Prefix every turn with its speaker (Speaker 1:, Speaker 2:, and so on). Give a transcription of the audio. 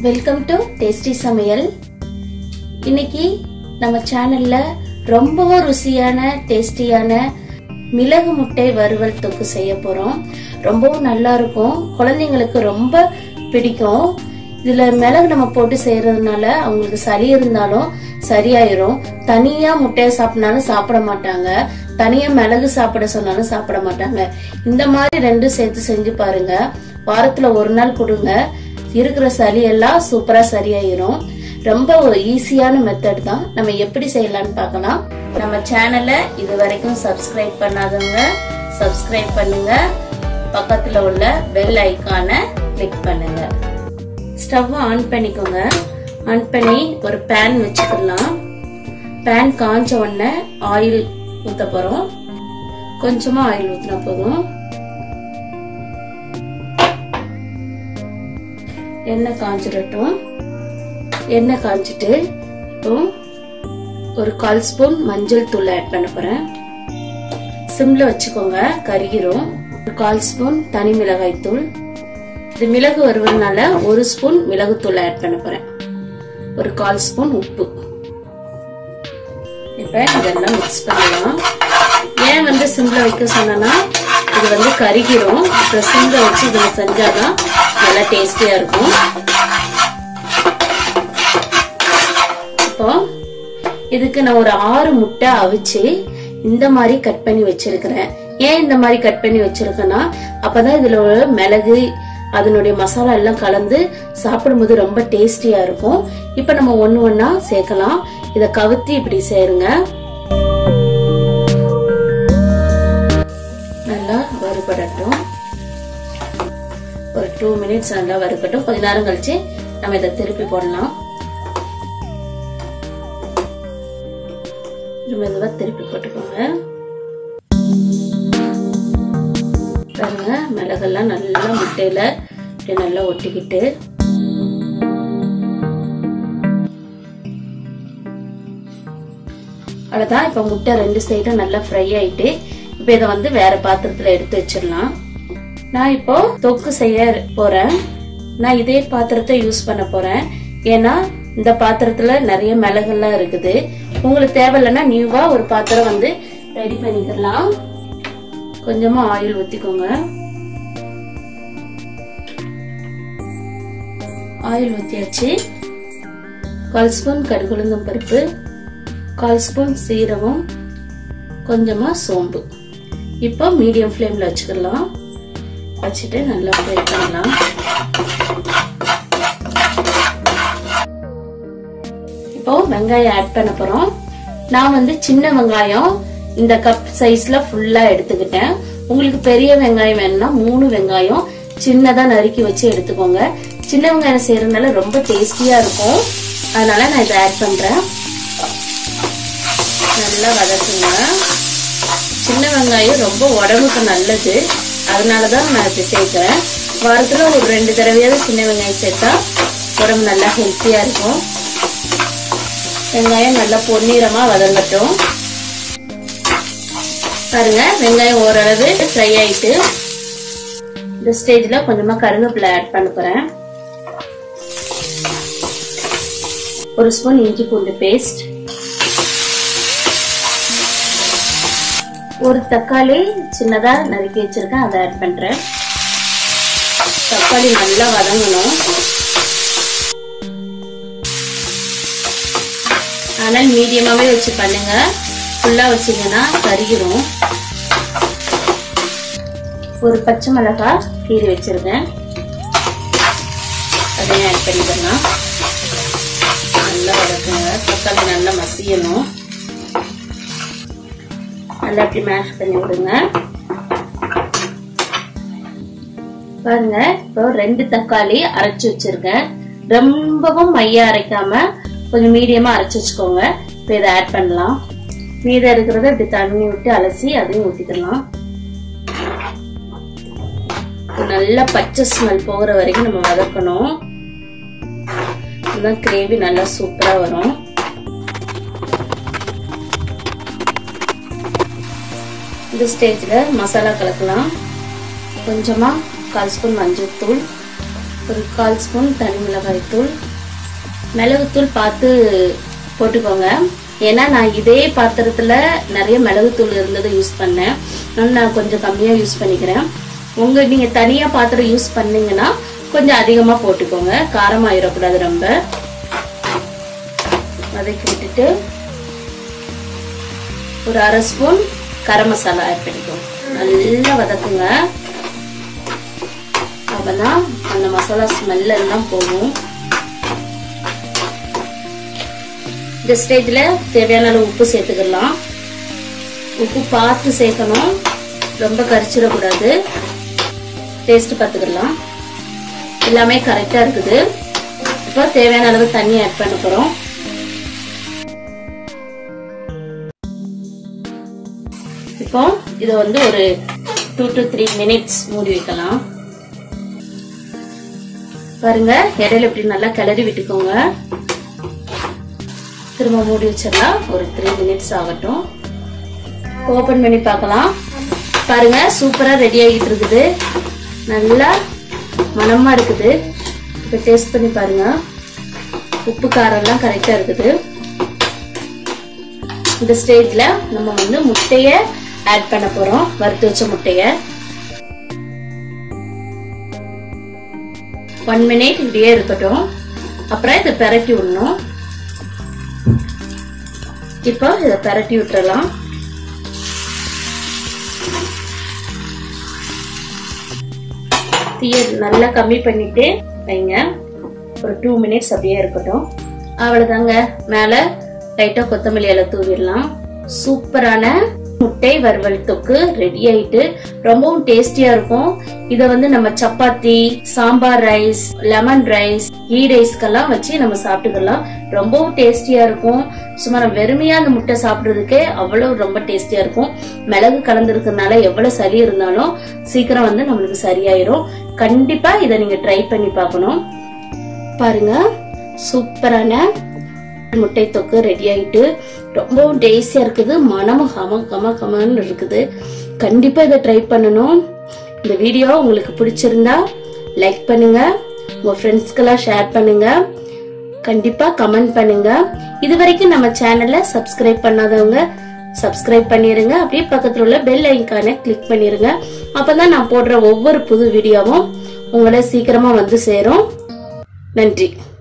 Speaker 1: welcome to tasty சமையல் இன்னைக்கு நம்ம சேனல்ல ரொம்பவும் ருசியான டேஸ்டியான மிளகு முட்டை வறுவல் தொக்கு செய்ய போறோம் ரொம்பவும் நல்லா இருக்கும் குழந்தைங்களுக்கு ரொம்ப பிடிக்கும் இதுல மிளகு நம்ம போட்டு செய்யறதுனால அவங்களுக்கு சளி இருந்தாலும் சரியாயிரும் தனியா முட்டையை சாப்பிட்டாலும் சாப்பிட மாட்டாங்க தனியா மிளகு சாப்பிட சொன்னாலும் சாப்பிட மாட்டாங்க இந்த மாதிரி ரெண்டும் சேர்த்து செஞ்சு பாருங்க வாரத்துல ஒரு நாள் கொடுங்க இருக்கிற சளி எல்லாம் சூப்பரா சரியாயிரும் ரொம்ப ஒரு ஈஸியான மெத்தட் தான் நம்ம எப்படி செய்யலாம்னு பார்க்கலாம் நம்ம சேனலை இது வரைக்கும் சப்ஸ்கிரைப் பண்ணாதவங்க சப்ஸ்கிரைப் பண்ணுங்க பக்கத்துல உள்ள பெல் ஐக்கானை கிளிக் பண்ணுங்க ஸ்டவ் ஆன் பண்ணிக்கோங்க ஆன் பண்ணி ஒரு பேன் வச்சுக்கலாம் பேன் காஞ்ச உடனே ஆயில் ஊத்த போறோம் கொஞ்சமா ஆயில் ஊத்தினா போதும் எண்ணெய் காஞ்சிடட்டும் எண்ணெய் காஞ்சிட்டு இப்போ ஒரு கால் ஸ்பூன் மஞ்சள் தூள் ஆட் பண்ண போறேன் சிம்ல வச்சுக்கோங்க கருகிரும் ஒரு கால் ஸ்பூன் தனி மிளகாய் தூள் இது மிளகு வருவதனால ஒரு ஸ்பூன் மிளகு தூள் ஆட் பண்ண போறேன் ஒரு கால் ஸ்பூன் உப்பு இப்ப இதெல்லாம் மிக்ஸ் பண்ணலாம் ஏன் வந்து சிம்ல வைக்க சொன்னா இது வந்து கருகிரும் இப்ப சிம்ல வச்சு இதை செஞ்சாதான் நல்லா டேஸ்டியா இருக்கும் இப்போ இதுக்கு நான் ஒரு ஆறு முட்டை அவிச்சு இந்த மாதிரி கட் பண்ணி வச்சிருக்கிறேன் ஏன் இந்த மாதிரி கட் பண்ணி வச்சிருக்கேன்னா அப்பதான் இதுல உள்ள மிளகு அதனுடைய மசாலா எல்லாம் கலந்து சாப்பிடும்போது ரொம்ப டேஸ்டியா இருக்கும் இப்ப நம்ம ஒண்ணு ஒண்ணா சேர்க்கலாம் இத கவுத்தி இப்படி சேருங்க நல்லா வறுபடட்டும் ஒரு டூ மினிட்ஸ் நல்லா வறுக்கட்டும் கொஞ்ச நேரம் கழிச்சு நம்ம இதை திருப்பி போடலாம் மெதுவா திருப்பி போட்டுக்கோங்க பாருங்க மிளகெல்லாம் நல்லா முட்டையில இப்படி நல்லா ஒட்டிக்கிட்டு அவ்வளவுதான் இப்ப முட்டை ரெண்டு சைடும் நல்லா ஃப்ரை ஆயிட்டு இப்ப இதை வந்து வேற பாத்திரத்துல எடுத்து வச்சிடலாம் நான் இப்போ தொக்கு செய்ய போறேன் நான் இதே பாத்திரத்தை யூஸ் பண்ண போறேன் ஏன்னா இந்த பாத்திரத்துல நிறைய மிளகுலாம் இருக்குது உங்களுக்கு தேவையில்லைன்னா நியூவா ஒரு பாத்திரம் வந்து ரெடி பண்ணிக்கலாம் கொஞ்சமா ஆயில் ஊத்திக்கோங்க ஆயில் ஊத்தியாச்சு கால் ஸ்பூன் கடுகுளுந்தம் பருப்பு கால் ஸ்பூன் சீரகம் கொஞ்சமா சோம்பு இப்போ மீடியம் ஃப்ளேம்ல வச்சுக்கலாம் வச்சுட்டு நல்லா ஃப்ரை பண்ணலாம் இப்போ வெங்காயம் ஆட் பண்ண போறோம் நான் வந்து சின்ன வெங்காயம் இந்த கப் சைஸ்ல ஃபுல்லா எடுத்துக்கிட்டேன் உங்களுக்கு பெரிய வெங்காயம் வேணும்னா மூணு வெங்காயம் சின்னதா நறுக்கி வச்சு எடுத்துக்கோங்க சின்ன வெங்காயம் செய்யறதுனால ரொம்ப டேஸ்டியா இருக்கும் அதனால நான் இதை ஆட் பண்றேன் நல்லா வதக்குங்க சின்ன வெங்காயம் ரொம்ப உடம்புக்கு நல்லது அதனாலதான் நான் இப்படி சேர்க்கிறேன் வாரத்துல ஒரு ரெண்டு தடவையாவது சின்ன வெங்காயம் சேர்த்தா உடம்பு நல்லா ஹெல்த்தியா இருக்கும் வெங்காயம் நல்லா பொன்னிறமா வதங்கட்டும் பாருங்க வெங்காயம் ஓரளவு ஃப்ரை ஆயிட்டு இந்த ஸ்டேஜ்ல கொஞ்சமா கருவேப்பிலை ஆட் பண்ண போறேன் ஒரு ஸ்பூன் இஞ்சி பூண்டு பேஸ்ட் ஒரு தக்காளி சின்னதா நறுக்கி வச்சிருக்கேன் அதை ஆட் பண்றேன் தக்காளி நல்லா வதங்கணும் ஆனால் மீடியமாவே வச்சு பண்ணுங்க ஃபுல்லா வச்சீங்கன்னா கருகிரும் ஒரு பச்சை மிளகாய் கீறி வச்சிருக்கேன் அதையும் ஆட் பண்ணிக்கலாம் நல்லா வதக்குங்க தக்காளி நல்லா மசியணும் நல்லா அப்படி மேஷ் பண்ணி விடுங்க பாருங்க இப்போ ரெண்டு தக்காளி அரைச்சு வச்சிருக்கேன் ரொம்பவும் மையா அரைக்காம கொஞ்சம் மீடியமா அரைச்சு வச்சுக்கோங்க இப்போ இதை ஆட் பண்ணலாம் மீதம் இருக்கிறத இப்படி தண்ணி விட்டு அலசி அதையும் ஊத்திக்கலாம் நல்லா பச்சை ஸ்மெல் போகிற வரைக்கும் நம்ம வதக்கணும் இதுதான் கிரேவி நல்லா சூப்பரா வரும் இந்த ஸ்டேஜ்ல மசாலா கலக்கலாம் கொஞ்சமா கால் ஸ்பூன் மஞ்சள் தூள் ஒரு கால் ஸ்பூன் தனி மிளகாய் தூள் மிளகுத்தூள் பார்த்து போட்டுக்கோங்க ஏன்னா நான் இதே பாத்திரத்துல நிறைய மிளகுத்தூள் இருந்ததை யூஸ் பண்ணேன் அதனால நான் கொஞ்சம் கம்மியா யூஸ் பண்ணிக்கிறேன் உங்க நீங்க தனியா பாத்திரம் யூஸ் பண்ணீங்கன்னா கொஞ்சம் அதிகமா போட்டுக்கோங்க காரம் ஆயிடக்கூடாது ரொம்ப வதக்கி விட்டுட்டு ஒரு அரை ஸ்பூன் கரம் மசாலா ஆட் பண்ணிக்கோங்க நல்லா வதக்குங்க அப்பதான் அந்த மசாலா ஸ்மெல் எல்லாம் போகும் இந்த ஸ்டேஜ்ல தேவையான அளவு உப்பு சேர்த்துக்கலாம் உப்பு பார்த்து சேர்க்கணும் ரொம்ப கரிச்சிடக்கூடாது டேஸ்ட் பார்த்துக்கலாம் எல்லாமே கரெக்டா இருக்குது இப்போ தேவையான அளவு தண்ணி ஆட் பண்ண போறோம் இப்போ இதை வந்து ஒரு டூ டு த்ரீ மினிட்ஸ் மூடி வைக்கலாம் பாருங்க இடையில இப்படி நல்லா கிளறி விட்டுக்கோங்க திரும்ப மூடி வச்சிடலாம் ஒரு த்ரீ மினிட்ஸ் ஆகட்டும் ஓபன் பண்ணி பார்க்கலாம் பாருங்க சூப்பரா ரெடி ஆகிட்டு இருக்குது நல்லா மனமா இருக்குது இப்போ டேஸ்ட் பண்ணி பாருங்க உப்பு காரம் எல்லாம் கரெக்டா இருக்குது இந்த ஸ்டேஜ்ல நம்ம வந்து முட்டைய ஆட் பண்ண போறோம் வறுத்து வச்ச முட்டைய ஒன் மினிட் இப்படியே இருக்கட்டும் அப்புறம் இதை பெரட்டி விடணும் இப்போ இதை பெரட்டி விட்டுறலாம் தீய நல்லா கம்மி பண்ணிட்டு வைங்க ஒரு டூ மினிட்ஸ் அப்படியே இருக்கட்டும் அவ்வளவுதாங்க மேல லைட்டா கொத்தமல்லி இலை தூவிடலாம் சூப்பரான முட்டை வறுவல் தொக்கு ரெடி ஆயிட்டு ரொம்பவும் டேஸ்டியா இருக்கும் இத வந்து நம்ம chapati sambar rice lemon rice ghee ரைஸ்க்கெல்லாம் வச்சு நம்ம சாப்பிட்டுக்கலாம் ரொம்பவும் டேஸ்டியா இருக்கும் சும்மா நம்ம வெறுமையா அந்த முட்டை சாப்பிடுறதுக்கே அவ்வளவு ரொம்ப டேஸ்டியா இருக்கும் மிளகு கலந்துருக்கறதுனால எவ்வளவு சளி இருந்தாலும் சீக்கிரம் வந்து நம்மளுக்கு சரியாயிரும் கண்டிப்பா இதை நீங்க ட்ரை பண்ணி பார்க்கணும் பாருங்க சூப்பரான முட்டை தொக்கு ரெடி ஆயிட்டு ரொம்பவும் டேஸ்டியா இருக்குது மனமும் கம கம கமன்னு இருக்குது கண்டிப்பா இதை ட்ரை பண்ணணும் இந்த வீடியோ உங்களுக்கு பிடிச்சிருந்தா லைக் பண்ணுங்க உங்க ஃப்ரெண்ட்ஸ்க்கெல்லாம் ஷேர் பண்ணுங்க கண்டிப்பா கமெண்ட் பண்ணுங்க இது வரைக்கும் நம்ம சேனல்ல சப்ஸ்கிரைப் பண்ணாதவங்க சப்ஸ்கிரைப் பண்ணிருங்க அப்படியே பக்கத்துல உள்ள பெல் ஐக்கானை கிளிக் பண்ணிருங்க அப்பதான் நான் போடுற ஒவ்வொரு புது வீடியோவும் உங்களை சீக்கிரமா வந்து சேரும் நன்றி